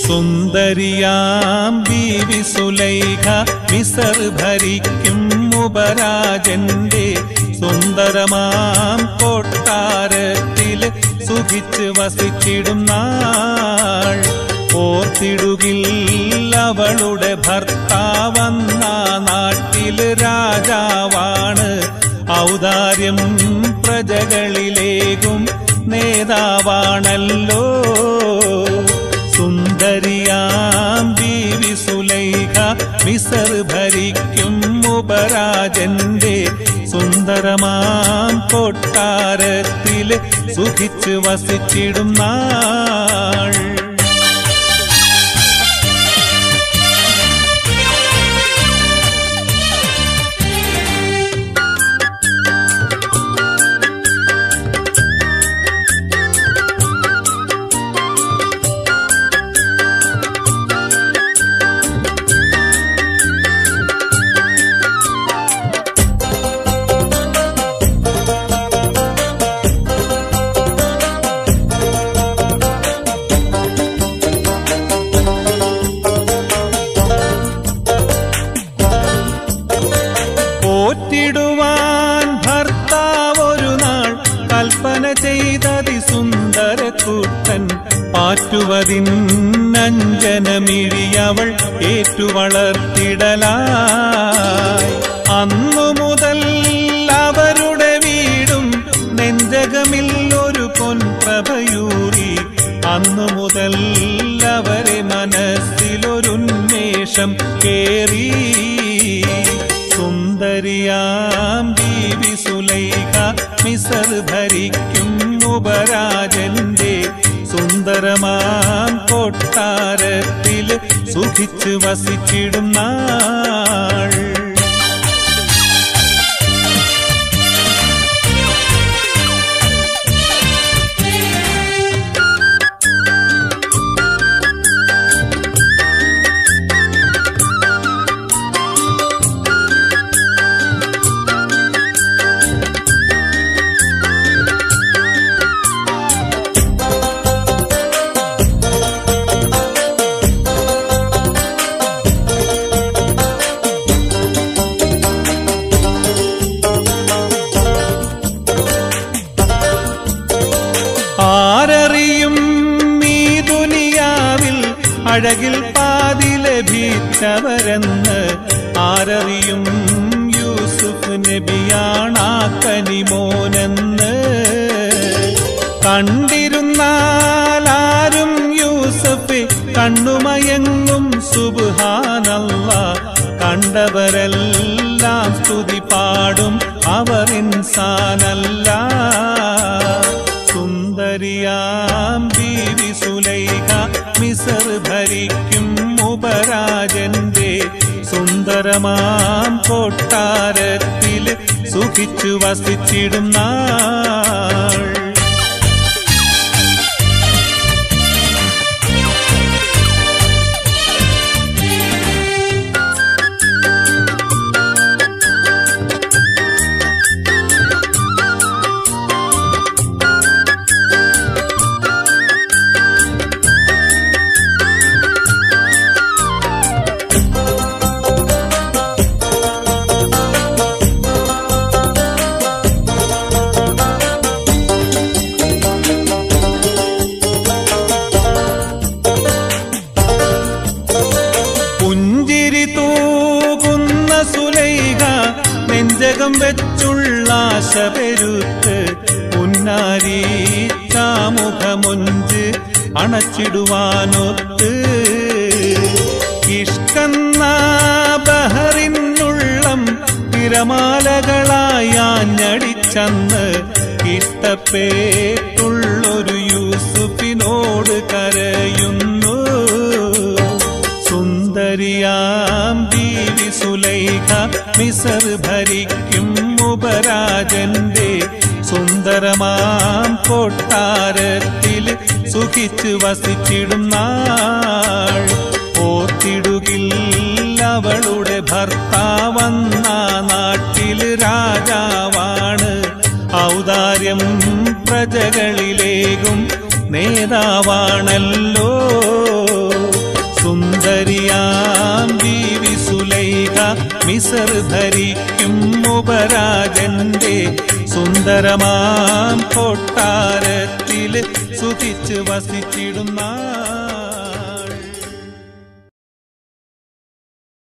സുന്ദരിയാം ബീവി സുലൈഖ മിസർ ഭരിക്കും ഉപരാജന്റെ സുന്ദരമാം കൊട്ടാരത്തിൽ സുഖിച്ച് വസിച്ചിടും നാൾ ഓർത്തിടുകിൽ അവളുടെ ഭർത്താവന്ന നാട്ടിൽ രാജാവാണ് ഔദാര്യം പ്രജകളിലേകും നേതാവാണല്ലോ സുന്ദരിയാം ബീവി സുലൈഖ മിസർ ഭരിക്കും ഉപരാജന്റെ സുന്ദരമാം കൊട്ടാരത്തിൽ സുഖിച്ച് വസിച്ചിടും നാൾ പോറ്റിടുവാൻ ഭർത്താവ് ഒരു നാൾ കൽപ്പന ചെയ്തതി സുന്ദരക്കൂട്ടൻ പാറ്റുവതിന്നഞ്ജനമിഴിയവൾ ഏറ്റുവളർത്തിടലായി അന്നു മുതൽ അവരുടെ വീടും നെഞ്ചകമിൽ ഒരു പൊൻപ്രഭയൂറി അന്നു മുതൽ അവരെ മനസ്സിലൊരുന്മേഷം കേറി സുന്ദരിയാം ബീവി സുലൈഖ മിസർ ഭരിക്കും ഉപരാജന്റെ സുന്ദരമാം കൊട്ടാരത്തിൽ സുഖിച്ച് വസിച്ചിടും നാൾ ആരറിയും ഈ ദുനിയാവിൽ അഴകിൽ പാതി ലഭിച്ചവരെന്ന് ആരറിയും യൂസുഫ് നബിയാണാ കനിമോനെന്ന് കണ്ടിരുന്നാൽ ആരും യൂസഫ് കണ്ണുമയങ്ങും സുബ്ഹാനല്ല കണ്ടവരെല്ലാം സ്തുതി പാടും അവർ ഇൻസാനല്ല സുന്ദരിയാം ബീവി സുലൈഖ മിസർ ഭരിക്കും ഉപരാജന്റെ സുന്ദരമാം കൊട്ടാരത്തിൽ സുഖിച്ചു വസിച്ചിടും നാൾ പുഞ്ചിരി തൂകുന്ന സുലൈഖ നെഞ്ചകം വെച്ചുള്ള ആശ പെരുത്ത് പുന്നാരി ചാമുഖമൊഞ്ച് അണച്ചിടുവാനൊത്ത് ഇഷ്കന്ന ബഹറിനുള്ളം തിരമാലകളായി ആഞ്ഞടിച്ചന്ന് ഇഷ്ടപ്പേട്ടുള്ളൊരു യൂസുഫിനോട് കരയുന്നു സുന്ദരിയാം ബീവി സുലൈഖ മിസർ ഭരിക്കും ഉപരാജന്റെ സുന്ദരമാം കൊട്ടാരത്തിൽ സുഖിച്ച് വസിച്ചിടും നാൾ ഓർത്തിടുകിൽ അവളുടെ ഭർത്താവന്ന നാട്ടിൽ രാജാവാണ് ഔദാര്യം പ്രജകളിലേകും നേതാവാണല്ലോ മിസർ ഭരിക്കും ഉപരാജന്റെ സുന്ദരമാം കൊട്ടാരത്തിൽ സുഖിച്ച് വസിച്ചിടുന്ന